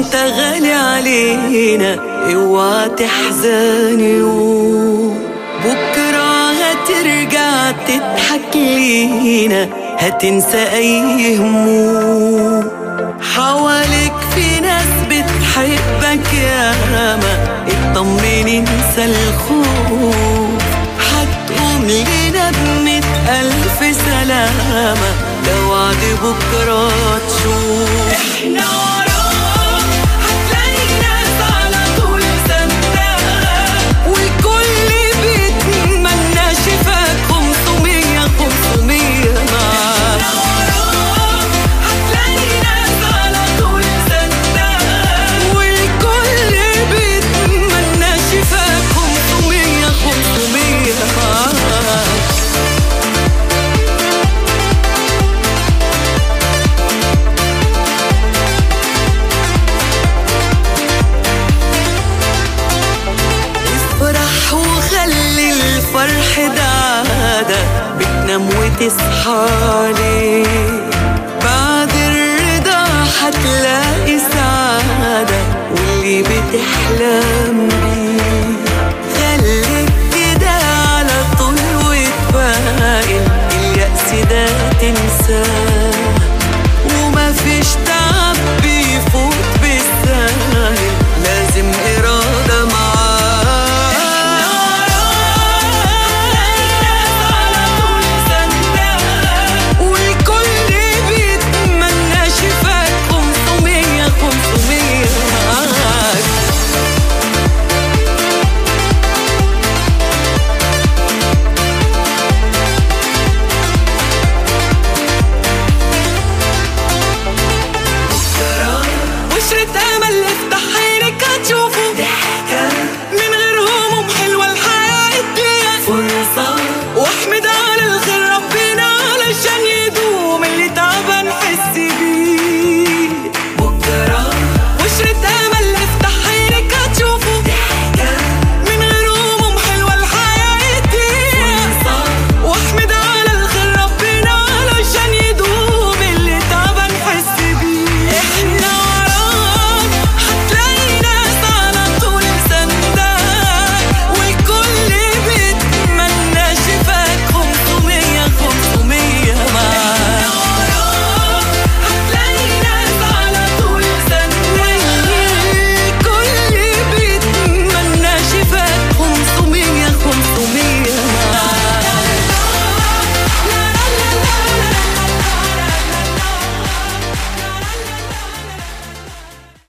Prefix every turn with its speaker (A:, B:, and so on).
A: انت غالي علينا اوعى تحزن يوم بكرة هترجع تضحك لينا هتنسى اي هموم حواليك في ناس بتحبك ياما اطمن انسى الخوف هتقوم لنا بمئة ألف سلامة لو وعد بكرة تشوف احنا وراك هتلاقي ناس على طول سندها والكل بيتمنى شفاك خمسمية خمسمية معاك هتلاقي ناس على طول سندها والكل بيتمنى شفاك خمسمية خمسمية معاك افرح وخلي الفرح ده عادة بتنام وتصحى عليه بعد الرضا هتلاقي سعادة واللي بتحلم